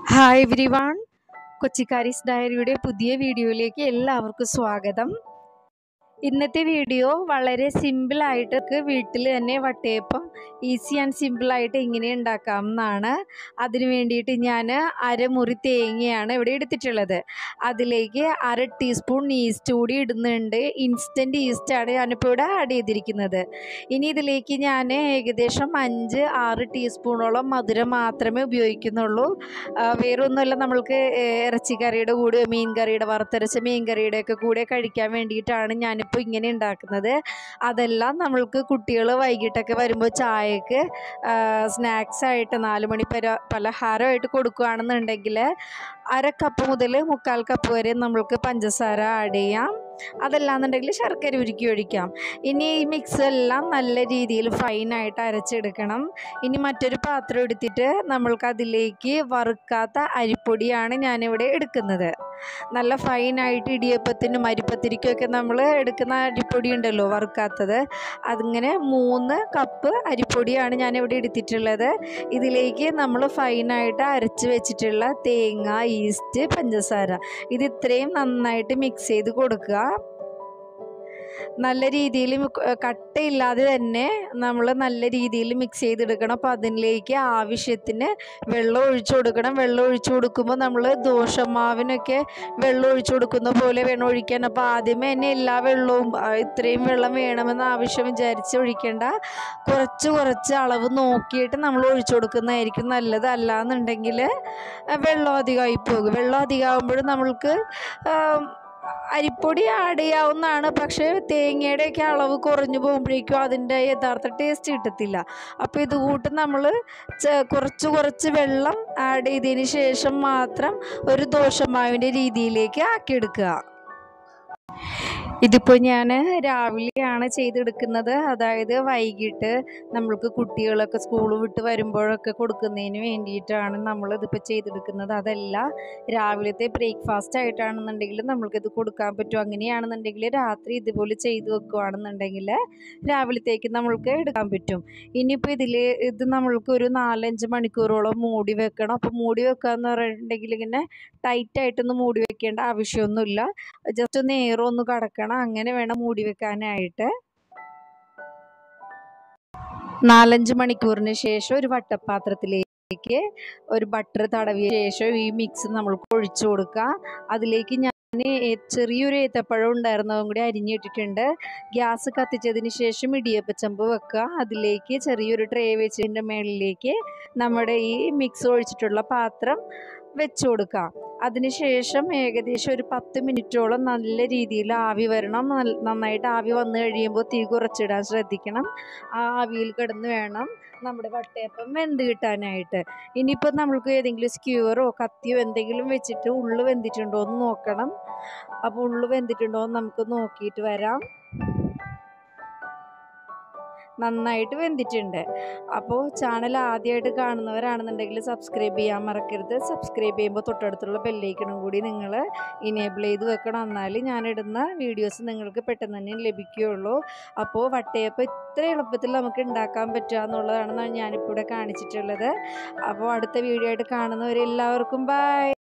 hi everyone കൊച്ചിക്കാരീസ് ഡയറിയുടെ പുതിയ വീഡിയോയിലേക്ക് എല്ലാവർക്കും സ്വാഗതം ഇന്നത്തെ വീഡിയോ വളരെ സിമ്പിളായിട്ട് വീട്ടിൽ തന്നെ വട്ടയപ്പം ഈസി ആൻഡ് സിമ്പിളായിട്ട് എങ്ങനെ ഉണ്ടാക്കാം എന്നാണ് അതിന് വേണ്ടിയിട്ട് ഞാൻ അരമുറി തേങ്ങയാണ് ഇവിടെ എടുത്തിട്ടുള്ളത് അതിലേക്ക് അര ടീസ്പൂൺ ഈസ്റ്റ് കൂടി ഇടുന്നുണ്ട് ഇൻസ്റ്റൻറ്റ് ഈസ്റ്റാണ് ഞാനിപ്പോൾ ഇവിടെ ആഡ് ചെയ്തിരിക്കുന്നത് ഇനി ഇതിലേക്ക് ഞാൻ ഏകദേശം അഞ്ച് ആറ് ടീസ്പൂണോളം മധുരം മാത്രമേ ഉപയോഗിക്കുന്നുള്ളൂ ആ, വേറെ ഒന്നുമല്ല നമ്മൾക്ക് ഏഹ്, ഇറച്ചിക്കറിയുടെ കൂടെ മീൻ കറിയുടെ വറുത്തരച്ച മീൻ കറിയുടെ ഒക്കെ കൂടെ കഴിക്കാൻ വേണ്ടിയിട്ടാണ് ഞാനിപ്പോൾ ഇങ്ങനെ ഉണ്ടാക്കുന്നത് അതെല്ലാം നമ്മൾക്ക് കുട്ടികൾ വൈകിട്ടൊക്കെ വരുമ്പോൾ ചായക്ക് സ്നാക്സ് ആയിട്ട് നാല് മണി പര പലഹാരമായിട്ട് കൊടുക്കുകയാണെന്നുണ്ടെങ്കിൽ അര കപ്പ് മുതൽ മുക്കാൽ കപ്പ് വരെ നമ്മൾക്ക് പഞ്ചസാര ആഡ് ചെയ്യാം അതല്ലാന്നുണ്ടെങ്കിൽ ശർക്കര ഉരുക്കി ഒഴിക്കാം ഇനി ഈ മിക്സ് എല്ലാം നല്ല രീതിയിൽ ഫൈനായിട്ട് അരച്ചെടുക്കണം ഇനി മറ്റൊരു പാത്രം എടുത്തിട്ട് നമ്മൾക്ക് അതിലേക്ക് വറുക്കാത്ത അരിപ്പൊടിയാണ് ഞാനിവിടെ എടുക്കുന്നത് നല്ല ഫൈനായിട്ട് ഇടിയപ്പത്തിനും അരിപ്പത്തിരിക്കൊക്കെ നമ്മൾ എടുക്കുന്ന അരിപ്പൊടി ഉണ്ടല്ലോ വറുക്കാത്തത് അതിങ്ങനെ മൂന്ന് കപ്പ് അരിപ്പൊടിയാണ് ഞാനിവിടെ എടുത്തിട്ടുള്ളത് ഇതിലേക്ക് നമ്മൾ ഫൈനായിട്ട് അരച്ച് വെച്ചിട്ടുള്ള തേങ്ങ ഈസ്റ്റ് പഞ്ചസാര ഇത് ഇത്രയും നന്നായിട്ട് മിക്സ് ചെയ്ത് കൊടുക്കുക നല്ല രീതിയിൽ കട്ടയില്ലാതെ തന്നെ നമ്മൾ നല്ല രീതിയിൽ മിക്സ് ചെയ്തെടുക്കണം അപ്പോൾ അതിലേക്ക് ആവശ്യത്തിന് വെള്ളം ഒഴിച്ചു കൊടുക്കണം വെള്ളം ഒഴിച്ചു കൊടുക്കുമ്പോൾ നമ്മൾ ദോശമാവിനൊക്കെ വെള്ളം ഒഴിച്ചു കൊടുക്കുന്ന പോലെ വേണം ഒഴിക്കാൻ അപ്പോൾ ആദ്യമേ തന്നെ എല്ലാ വെള്ളവും ആ, ഇത്രയും വെള്ളം വേണമെന്ന് ആവശ്യം വിചാരിച്ച് ഒഴിക്കേണ്ട കുറച്ച് കുറച്ച് അളവ് നോക്കിയിട്ട് നമ്മൾ ഒഴിച്ചു കൊടുക്കുന്നതായിരിക്കും നല്ലത് അല്ലാന്നുണ്ടെങ്കിൽ വെള്ളം അധികമായി പോകും വെള്ളം അധികമാകുമ്പോൾ നമ്മൾക്ക് ആം, അരിപ്പൊടി ആഡ് ചെയ്യാവുന്നതാണ് പക്ഷേ തേങ്ങയുടെയൊക്കെ അളവ് കുറഞ്ഞു പോകുമ്പോഴേക്കും അതിൻ്റെ യഥാർത്ഥ ടേസ്റ്റ് കിട്ടത്തില്ല അപ്പോൾ ഇത് കൂട്ട് നമ്മൾ കുറച്ച് കുറച്ച് വെള്ളം ആഡ് ചെയ്തതിന് ശേഷം മാത്രം ഒരു ദോശമാവിൻ്റെ രീതിയിലേക്ക് ആക്കിയെടുക്കുക ഇതിപ്പോൾ ഞാൻ രാവിലെയാണ് ചെയ്തെടുക്കുന്നത് അതായത് വൈകിട്ട് നമ്മൾക്ക് കുട്ടികളൊക്കെ സ്കൂൾ വിട്ട് വരുമ്പോഴൊക്കെ കൊടുക്കുന്നതിന് വേണ്ടിയിട്ടാണ് നമ്മളിതിപ്പോൾ ചെയ്തെടുക്കുന്നത് അതല്ല രാവിലത്തെ ബ്രേക്ക്ഫാസ്റ്റ് ആയിട്ടാണെന്നുണ്ടെങ്കിൽ നമ്മൾക്കിത് കൊടുക്കാൻ പറ്റും അങ്ങനെയാണെന്നുണ്ടെങ്കിൽ രാത്രി ഇതുപോലെ ചെയ്ത് വെക്കുകയാണെന്നുണ്ടെങ്കിൽ രാവിലത്തേക്ക് നമ്മൾക്ക് എടുക്കാൻ പറ്റും ഇനിയിപ്പോൾ ഇതിൽ ഇത് നമ്മൾക്ക് ഒരു നാലഞ്ച് മണിക്കൂറോളം മൂടി വെക്കണം അപ്പോൾ മൂടി വെക്കുക എന്ന് പറഞ്ഞിട്ടുണ്ടെങ്കിൽ ഇങ്ങനെ ടൈറ്റായിട്ടൊന്നും മൂടി വെക്കേണ്ട ആവശ്യമൊന്നുമില്ല ജസ്റ്റ് ഒന്ന് എയർ ഒന്ന് കടക്കണം അങ്ങനെ വേണം മൂടി വെക്കാനായിട്ട് നാലഞ്ച് മണിക്കൂറിന് ശേഷം ഒരു വട്ടപ്പാത്രത്തിലേക്ക് ഒരു ബട്ടർ തടവിയ ശേഷം ഈ മിക്സ് നമ്മൾക്ക് ഒഴിച്ചു കൊടുക്കുക അതിലേക്ക് ഞാൻ ചെറിയൊരു ഏത്തപ്പഴം ഉണ്ടായിരുന്നതും കൂടി അരിഞ്ഞിട്ടിട്ടുണ്ട് ഗ്യാസ് കത്തിച്ചതിന് ശേഷം ഇടിയപ്പച്ചമ്പ് വെക്കുക അതിലേക്ക് ചെറിയൊരു ട്രേ വെച്ചതിൻ്റെ മുകളിലേക്ക് നമ്മുടെ ഈ മിക്സ് ഒഴിച്ചിട്ടുള്ള പാത്രം വെച്ച് കൊടുക്കാം അതിനുശേഷം ഏകദേശം ഒരു പത്ത് മിനിറ്റോളം നല്ല രീതിയിൽ ആവി വരണം നൽ- നന്നായിട്ട് ആവി വന്നു കഴിയുമ്പോൾ തീ കുറച്ചിടാൻ ശ്രദ്ധിക്കണം ആ ആവിയിൽ കിടന്ന് വേണം നമ്മുടെ വട്ടയപ്പം വെന്ത് കിട്ടാനായിട്ട് ഇനിയിപ്പോൾ നമ്മൾക്ക് ഏതെങ്കിലും സ്ക്യൂവറോ കത്തിയോ എന്തെങ്കിലും വെച്ചിട്ട് ഉള്ളു വെന്തിട്ടുണ്ടോ എന്ന് നോക്കണം അപ്പോൾ ഉള്ളു വെന്തിട്ടുണ്ടോ എന്ന് നമുക്ക് നോക്കിയിട്ട് വരാം നന്നായിട്ട് വെന്തിട്ടുണ്ട് അപ്പോൾ ചാനൽ ആദ്യമായിട്ട് കാണുന്നവരാണെന്നുണ്ടെങ്കിൽ സബ്സ്ക്രൈബ് ചെയ്യാൻ മറക്കരുത് സബ്സ്ക്രൈബ് ചെയ്യുമ്പോൾ തൊട്ടടുത്തുള്ള ബെല്ലൈക്കണും കൂടി നിങ്ങൾ ഇനേബിൾ ചെയ്ത് വെക്കണം എന്നാൽ ഞാനിടുന്ന വീഡിയോസ് നിങ്ങൾക്ക് പെട്ടെന്ന് തന്നെ ലഭിക്കുകയുള്ളൂ അപ്പോൾ വട്ടയപ്പം ഇത്ര എളുപ്പത്തിൽ നമുക്ക് ഉണ്ടാക്കാൻ പറ്റുക എന്നുള്ളതാണ് ഞാനിപ്പോൾ ഇവിടെ കാണിച്ചിട്ടുള്ളത് അപ്പോൾ അടുത്ത വീഡിയോ ആയിട്ട് കാണുന്നവരെല്ലാവർക്കും ബൈ